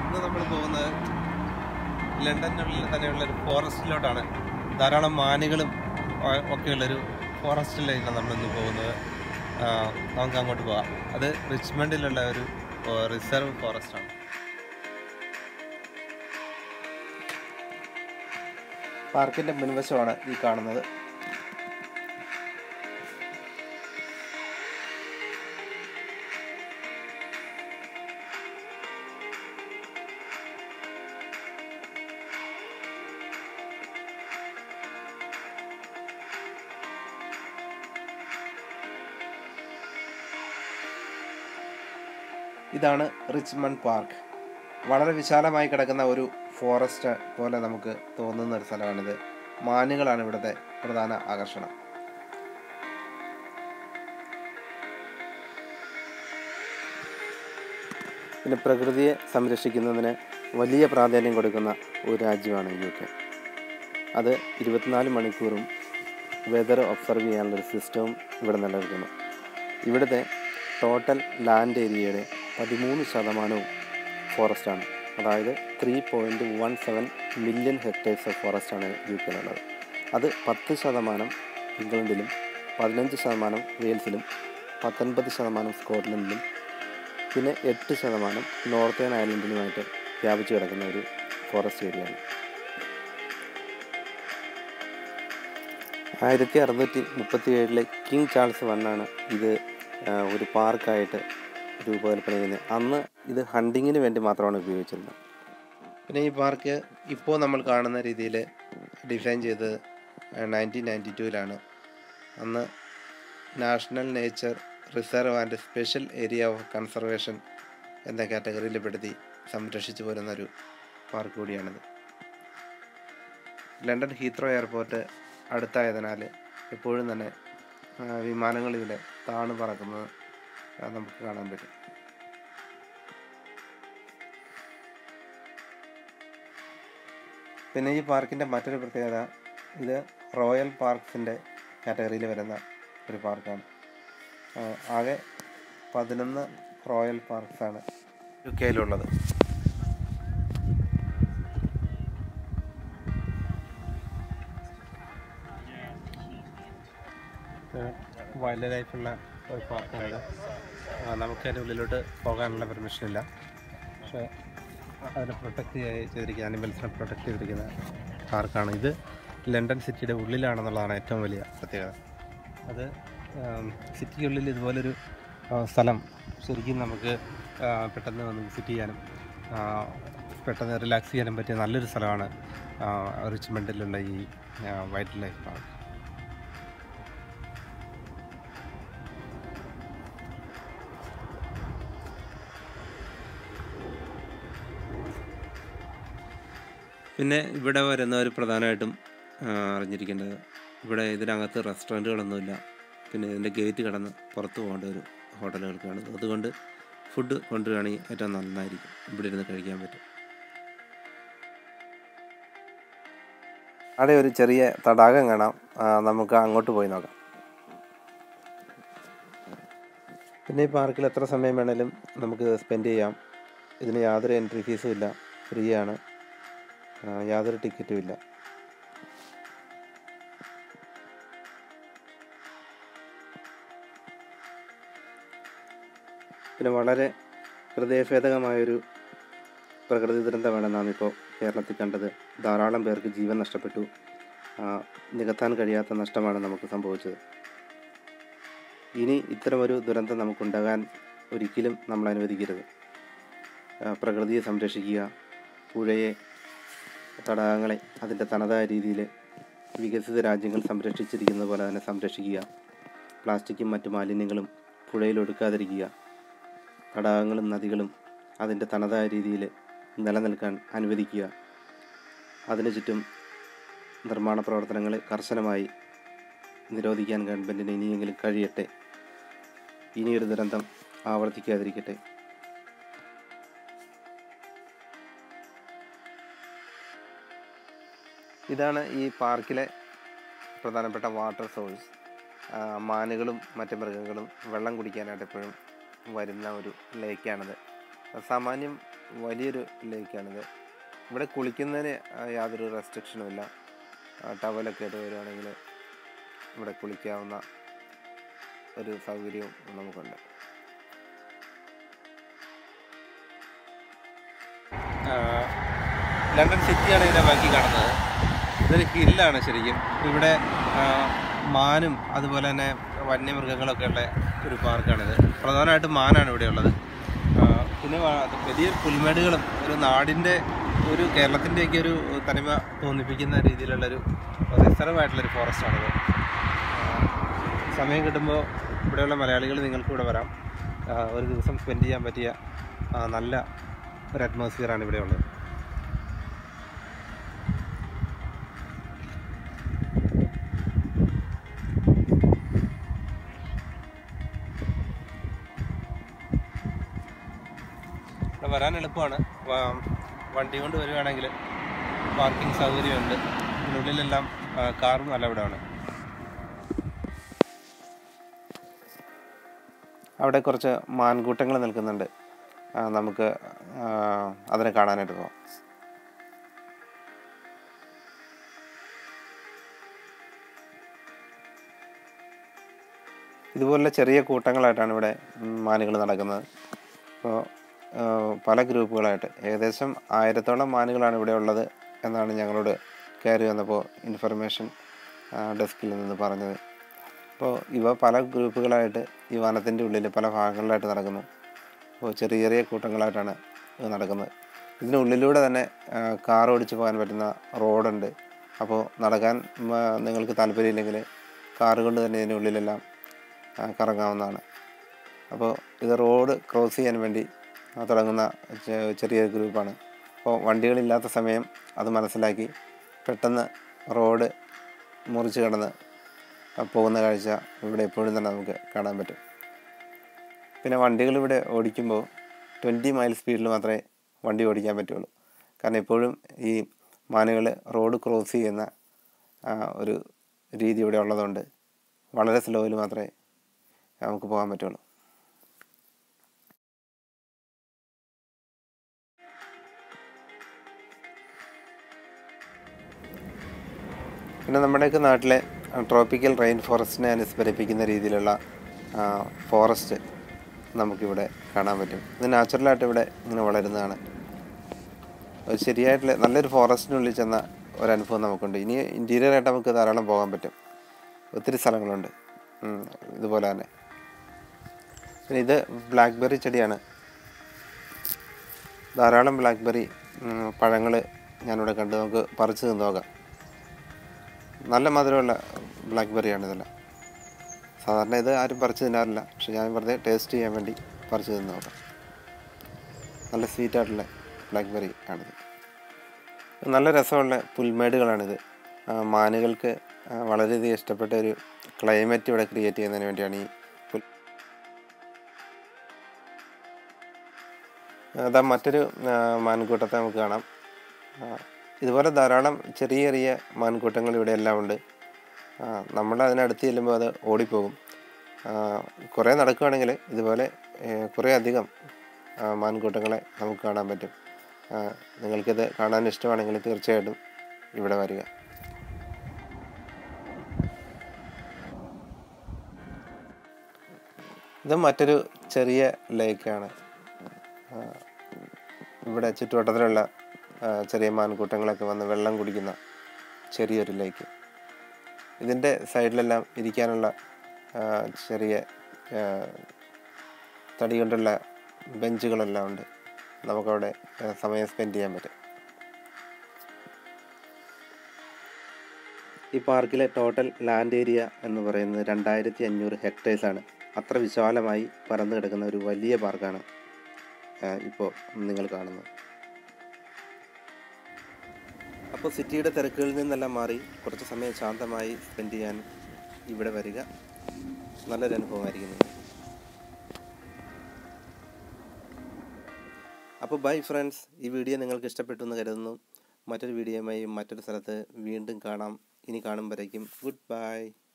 ഇന്ന് നമ്മൾ പോകുന്നത് ലണ്ടനുള്ളിൽ തന്നെയുള്ള ഒരു ഫോറസ്റ്റിലോട്ടാണ് ധാരാളം മാനുകളും ആ, ഒക്കെയുള്ളൊരു ഫോറസ്റ്റിലേക്കാണ് നമ്മൾ ഇന്ന് പോകുന്നത് ആ, നമുക്ക് അങ്ങോട്ട് പോകാം അത് റിച്ച്മണ്ടിലുള്ള ഒരു റിസർവ് ഫോറസ്റ്റ് ആണ് പാർക്കിന്റെ മുൻവശമാണ് ഈ കാണുന്നത് ഇതാണ് റിച്ച്മണ്ട് പാർക്ക് വളരെ വിശാലമായി കിടക്കുന്ന ഒരു ഫോറസ്റ്റ് പോലെ നമുക്ക് തോന്നുന്ന ഒരു സ്ഥലമാണിത് മാനുകളാണ് ഇവിടുത്തെ പ്രധാന ആകർഷണം പിന്നെ പ്രകൃതിയെ സംരക്ഷിക്കുന്നതിന് വലിയ പ്രാധാന്യം കൊടുക്കുന്ന ഒരു രാജ്യമാണ് യു കെ അത് ഇരുപത്തിനാല് മണിക്കൂറും വെതർ ഒബ്സർവ് ചെയ്യാനുള്ളൊരു സിസ്റ്റവും ഇവിടെ നിലനിൽക്കുന്നു ഇവിടുത്തെ ടോട്ടൽ ലാൻഡ് ഏരിയയുടെ പതിമൂന്ന് ശതമാനവും ഫോറസ്റ്റാണ് അതായത് three point one seven million hectares of ഫോറസ്റ്റാണ് യു കെയിലുള്ളത് അത് പത്ത് ശതമാനം ഇംഗ്ലണ്ടിലും പതിനഞ്ച് ശതമാനം വെയിൽസിലും പത്തൊൻപത് ശതമാനം സ്കോട്ട്ലൻഡിലും പിന്നെ എട്ട് ശതമാനം നോർത്തേൺ ഐലൻഡിലുമായിട്ട് വ്യാപിച്ചു കിടക്കുന്ന ഒരു ഫോറസ്റ്റ് ഏരിയയാണ് ആയിരത്തി അറുന്നൂറ്റി മുപ്പത്തി ഏഴിലെ കിങ് ചാൾസ് വണ്ണാണ് ഇത് ആ, ഒരു പാർക്കായിട്ട് രൂപകൽപ്പന ചെയ്യുന്നത് അന്ന് ഇത് ഹണ്ടിങ്ങിന് വേണ്ടി മാത്രമാണ് ഉപയോഗിച്ചിരുന്നത് പിന്നെ ഈ പാർക്ക് ഇപ്പോൾ നമ്മൾ കാണുന്ന രീതിയിൽ ഡിസൈൻ ചെയ്തത് നയൻറ്റീൻ നയൻറ്റി ടൂവിലാണ് അന്ന് national nature reserve and special area of conservation എന്ന കാറ്റഗറിയിൽ പെടുത്തി സംരക്ഷിച്ചു പോരുന്ന ഒരു പാർക്ക് കൂടിയാണിത് ലണ്ടൻ ഹീത്രോ എയർപോർട്ട് അടുത്തായതിനാൽ എപ്പോഴും തന്നെ ആ, വിമാനങ്ങൾ ഇതിലെ താണു പറക്കുന്നത് ആ, നമുക്ക് കാണാൻ പറ്റും പിന്നെ ഈ പാർക്കിൻ്റെ മറ്റൊരു പ്രത്യേകത ഇത് റോയൽ പാർക്സിൻ്റെ കാറ്റഗറിയിൽ വരുന്ന ഒരു പാർക്കാണ് ആ, ആകെ പതിനൊന്ന് റോയൽ പാർക്സാണ് യു കെയിലുള്ളത് വൈൽഡ് ലൈഫുള്ള ഒരു പാർക്കാണ് നമുക്ക് അതിൻ്റെ ഉള്ളിലോട്ട് പോകാനുള്ള പെർമിഷൻ ഇല്ല പക്ഷേ അതിനെ പ്രൊട്ടക്റ്റ് ചെയ്തിരിക്കുന്ന അനിമൽസിനെ പ്രൊട്ടക്റ്റ് ചെയ്തിരിക്കുന്ന പാർക്കാണ് ഇത് ലണ്ടൻ സിറ്റിയുടെ ഉള്ളിലാണെന്നുള്ളതാണ് ഏറ്റവും വലിയ പ്രത്യേകത അത് സിറ്റിക്കുള്ളിൽ ഇതുപോലൊരു ആ, സ്ഥലം ശരിക്കും നമുക്ക് ആ, പെട്ടെന്ന് വന്ന് വിസിറ്റ് ചെയ്യാനും ആ, പെട്ടെന്ന് റിലാക്സ് ചെയ്യാനും പറ്റിയ നല്ലൊരു സ്ഥലമാണ് ആ, റിച്ച്മണ്ടിലുള്ള ഈ വൈൽഡ് ലൈഫ് പാർക്ക് പിന്നെ ഇവിടെ വരുന്നവർ പ്രധാനമായിട്ടും ആ, അറിഞ്ഞിരിക്കേണ്ടത് ഇവിടെ ഇതിനകത്ത് റെസ്റ്റോറൻറ്റുകളൊന്നുമില്ല പിന്നെ ഇതിൻ്റെ ഗേറ്റ് കടന്ന് പുറത്ത് പോകേണ്ട ഒരു ഹോട്ടലുകൾക്കാണ് അതുകൊണ്ട് ഫുഡ് കൊണ്ടുവരികയാണെങ്കിൽ ഏറ്റവും നന്നായിരിക്കും ഇവിടെ ഇരുന്ന് കഴിക്കാൻ പറ്റും അവിടെ ഒരു ചെറിയ തടാകം കാണാം ആ, നമുക്ക് അങ്ങോട്ട് പോയി നോക്കാം പിന്നെ ഈ പാർക്കിൽ എത്ര സമയം വേണേലും നമുക്ക് സ്പെൻഡ് ചെയ്യാം ഇതിന് യാതൊരു എൻട്രി ഫീസും ഇല്ല ഫ്രീ ആണ് ആ, യാതൊരു ടിക്കറ്റും ഇല്ല പിന്നെ വളരെ ഹൃദയഭേദകമായൊരു പ്രകൃതി ദുരന്തമാണ് നാം ഇപ്പോൾ കേരളത്തിൽ കണ്ടത് ധാരാളം പേർക്ക് ജീവൻ നഷ്ടപ്പെട്ടു ആ, നികത്താൻ കഴിയാത്ത നഷ്ടമാണ് നമുക്ക് സംഭവിച്ചത് ഇനി ഇത്തരമൊരു ദുരന്തം നമുക്കുണ്ടാകാൻ ഒരിക്കലും നമ്മൾ അനുവദിക്കരുത് ആ, പ്രകൃതിയെ സംരക്ഷിക്കുക പുഴയെ തടാകങ്ങളെ അതിൻ്റെ തനതായ രീതിയിൽ വികസിത രാജ്യങ്ങൾ സംരക്ഷിച്ചിരിക്കുന്നത് പോലെ തന്നെ സംരക്ഷിക്കുക പ്ലാസ്റ്റിക്കും മറ്റു മാലിന്യങ്ങളും പുഴയിൽ ഒടുക്കാതിരിക്കുക തടാകങ്ങളും നദികളും അതിൻ്റെ തനതായ രീതിയിൽ നിലനിൽക്കാൻ അനുവദിക്കുക അതിനു ചുറ്റും നിർമ്മാണ പ്രവർത്തനങ്ങൾ കർശനമായി നിരോധിക്കാൻ ഗവൺമെൻറ്റിന് ഇനിയെങ്കിലും കഴിയട്ടെ ഇനിയൊരു ദുരന്തം ആവർത്തിക്കാതിരിക്കട്ടെ ഇതാണ് ഈ പാർക്കിലെ പ്രധാനപ്പെട്ട വാട്ടർ സോഴ്സ് മാനുകളും മറ്റ് മൃഗങ്ങളും വെള്ളം കുടിക്കാനായിട്ട് എപ്പോഴും വരുന്ന ഒരു ലേക്കാണിത് സാമാന്യം വലിയൊരു ലേക്കാണിത് ഇവിടെ കുളിക്കുന്നതിന് ആ, യാതൊരു റെസ്ട്രിക്ഷനും ഇല്ല ആ, ടവലൊക്കെ ആയിട്ട് വരുവാണെങ്കിൽ ഇവിടെ കുളിക്കാവുന്ന ഒരു സൗകര്യവും നമുക്കുണ്ട് ലണ്ടൻ സിറ്റിയാണ് ഇതിൻ്റെ ബാക്കി കാണുന്നത് ഇതൊരു ഹില്ലാണ് ശരിക്കും ഇവിടെ ആ, മാനും അതുപോലെ തന്നെ വന്യമൃഗങ്ങളൊക്കെ ഉള്ള ഒരു പാർക്കാണിത് പ്രധാനമായിട്ടും മാനാണ് ഇവിടെ ഉള്ളത് ആ, പിന്നെ വ- വലിയ പുൽമേടുകളും ഒരു നാടിൻ്റെ ഒരു കേരളത്തിൻ്റെയൊക്കെ ഒരു തനിമ തോന്നിപ്പിക്കുന്ന രീതിയിലുള്ളൊരു റിസർവായിട്ടുള്ളൊരു ഫോറസ്റ്റാണിത് സമയം കിട്ടുമ്പോൾ ഇവിടെയുള്ള മലയാളികൾ നിങ്ങൾക്ക് ഇവിടെ വരാം ആ, ഒരു ദിവസം സ്പെൻഡ് ചെയ്യാൻ പറ്റിയ ആ, നല്ല ഒരു അറ്റ്മോസ്ഫിയറാണ് ഇവിടെ ഉള്ളത് ഇവിടെ വരാൻ എളുപ്പമാണ് വ- വണ്ടി കൊണ്ട് വരുവാണെങ്കിൽ പാർക്കിംഗ് സൗകര്യമുണ്ട് ഇതിനുള്ളിലെല്ലാം ആ, കാറും അലവിടാണ് അവിടെ കുറച്ച് മാൻകൂട്ടങ്ങൾ നിൽക്കുന്നുണ്ട് ആ, നമുക്ക് ആ, അതിനെ കാണാനായിട്ട് പോകാം ഇതുപോലുള്ള ചെറിയ കൂട്ടങ്ങളായിട്ടാണ് ഇവിടെ മാനുകൾ നടക്കുന്നത് അപ്പോൾ പല ഗ്രൂപ്പുകളായിട്ട് ഏകദേശം ആയിരത്തോളം മാനുകളാണ് ഇവിടെ ഉള്ളത് എന്നാണ് ഞങ്ങളോട് കയറി വന്നപ്പോൾ ഇൻഫർമേഷൻ ഡെസ്കിൽ നിന്ന് പറഞ്ഞത് അപ്പോൾ ഇവ പല ഗ്രൂപ്പുകളായിട്ട് ഈ വനത്തിൻ്റെ ഉള്ളിൽ പല ഭാഗങ്ങളിലായിട്ട് നടക്കുന്നു അപ്പോൾ ചെറിയ ചെറിയ കൂട്ടങ്ങളായിട്ടാണ് ഇത് നടക്കുന്നത് ഇതിനുള്ളിലൂടെ തന്നെ ആ, കാർ ഓടിച്ച് പോകാൻ പറ്റുന്ന റോഡുണ്ട് അപ്പോൾ നടക്കാൻ ഉം, ആ, നിങ്ങൾക്ക് താല്പര്യമില്ലെങ്കിൽ കാറ് കൊണ്ട് തന്നെ ഇതിനുള്ളിലെല്ലാം ആ, കറങ്ങാവുന്നതാണ് അപ്പോൾ ഇത് റോഡ് ക്രോസ് ചെയ്യാൻ വേണ്ടി ആ, തുടങ്ങുന്ന ചെ- ചെറിയൊരു ഗ്രൂപ്പാണ് അപ്പോൾ വണ്ടികളില്ലാത്ത സമയം അത് മനസ്സിലാക്കി പെട്ടെന്ന് റോഡ് മുറിച്ച് കടന്ന് ആ, പോകുന്ന കാഴ്ച ഇവിടെ എപ്പോഴും തന്നെ നമുക്ക് കാണാൻ പറ്റും പിന്നെ വണ്ടികൾ ഇവിടെ ഓടിക്കുമ്പോൾ ട്വൻറ്റി മൈൽ സ്പീഡിൽ മാത്രമേ വണ്ടി ഓടിക്കാൻ പറ്റുള്ളൂ കാരണം എപ്പോഴും ഈ മാനുകൾ റോഡ് ക്രോസ് ചെയ്യുന്ന ആ, ഒരു രീതി ഇവിടെ ഉള്ളതുകൊണ്ട് വളരെ സ്ലോയിൽ മാത്രമേ നമുക്ക് പോകാൻ പറ്റുള്ളൂ പിന്നെ നമ്മുടെയൊക്കെ നാട്ടിലെ ട്രോപ്പിക്കൽ റെയിൻ ഫോറസ്റ്റിനെ അനുസ്മരിപ്പിക്കുന്ന രീതിയിലുള്ള ആ, ഫോറസ്റ്റ് നമുക്കിവിടെ കാണാൻ പറ്റും ഇത് നാച്ചുറലായിട്ട് ഇവിടെ ഇങ്ങനെ വളരുന്നതാണ് ഒരു ശരിയായിട്ടുള്ള നല്ലൊരു ഫോറസ്റ്റിനുള്ളിൽ ചെന്ന ഒരനുഭവം നമുക്കുണ്ട് ഇനി ഇൻറ്റീരിയർ ആയിട്ട് നമുക്ക് ധാരാളം പോകാൻ പറ്റും ഒത്തിരി സ്ഥലങ്ങളുണ്ട് ഉം, ഇതുപോലെ തന്നെ പിന്നെ ഇത് ബ്ലാക്ക്ബെറി ചെടിയാണ് ധാരാളം ബ്ലാക്ക്ബെറി പഴങ്ങൾ ഞാനിവിടെ കണ്ട് നമുക്ക് പറിച്ച് നിന്ന് നോക്കാം നല്ല മധുരമുള്ള ബ്ലാക്ക്ബെറിയാണ് ഇതെല്ലാം സാധാരണ ഇത് ആരും പറിച്ച് തിന്നാറില്ല പക്ഷെ ഞാൻ വെറുതെ ടേസ്റ്റ് ചെയ്യാൻ വേണ്ടി പറിച്ച് തിന്ന് നോക്കാം നല്ല സ്വീറ്റായിട്ടുള്ള ബ്ലാക്ക്ബെറി ആണിത് നല്ല രസമുള്ള പുൽമേടുകളാണിത് ആ, മാനുകൾക്ക് ആ, വളരെയധികം ഇഷ്ടപ്പെട്ട ഒരു ക്ലൈമറ്റ് ഇവിടെ ക്രിയേറ്റ് ചെയ്യുന്നതിന് വേണ്ടിയാണ് ഈ പുൽ അതാ മറ്റൊരു ആ, മാൻകൂട്ടത്തെ നമുക്ക് കാണാം ആ, ഇതുപോലെ ധാരാളം ചെറിയ ചെറിയ മാൻകൂട്ടങ്ങൾ ഇവിടെ എല്ലാം ഉണ്ട് ആ, നമ്മൾ അതിനടുത്ത് ചെല്ലുമ്പോൾ അത് ഓടിപ്പോകും ആ, കുറേ നടക്കുകയാണെങ്കിൽ ഇതുപോലെ ഏ, കുറേ അധികം ആ, മാൻകൂട്ടങ്ങളെ നമുക്ക് കാണാൻ പറ്റും ആ, നിങ്ങൾക്കിത് കാണാൻ ഇഷ്ടമാണെങ്കിൽ തീർച്ചയായിട്ടും ഇവിടെ വരിക ഇത് മറ്റൊരു ചെറിയ ലേക്കാണ് ഇവിടെ ചുറ്റുവട്ടത്തിലുള്ള ആ, ചെറിയ മാൻകൂട്ടങ്ങളൊക്കെ വന്ന് വെള്ളം കുടിക്കുന്ന ചെറിയൊരു ലേക്ക് ഇതിൻ്റെ സൈഡിലെല്ലാം ഇരിക്കാനുള്ള ആ, ചെറിയ ആ, തടി കൊണ്ടുള്ള ബെഞ്ചുകളെല്ലാം ഉണ്ട് നമുക്കവിടെ ആ, സമയം സ്പെൻഡ് ചെയ്യാൻ പറ്റും ഈ പാർക്കിലെ ടോട്ടൽ ലാൻഡ് ഏരിയ എന്ന് പറയുന്നത് രണ്ടായിരത്തി അഞ്ഞൂറ് ഹെക്ടേഴ്സാണ് അത്ര വിശാലമായി പരന്നു കിടക്കുന്ന ഒരു വലിയ പാർക്കാണ് ഇപ്പോൾ നിങ്ങൾ കാണുന്നത് അപ്പോൾ സിറ്റിയുടെ തിരക്കുകളിൽ നിന്നെല്ലാം മാറി കുറച്ച് സമയം ശാന്തമായി സ്പെൻഡ് ചെയ്യാൻ ഇവിടെ വരിക നല്ലൊരു അനുഭവമായിരിക്കും നിങ്ങൾക്ക് അപ്പോൾ ബൈ ഫ്രണ്ട്സ് ഈ വീഡിയോ നിങ്ങൾക്ക് ഇഷ്ടപ്പെട്ടു എന്ന് കരുതുന്നു മറ്റൊരു വീഡിയോയുമായി മറ്റൊരു സ്ഥലത്ത് വീണ്ടും കാണാം ഇനി കാണുമ്പോഴേക്കും ഗുഡ് ബൈ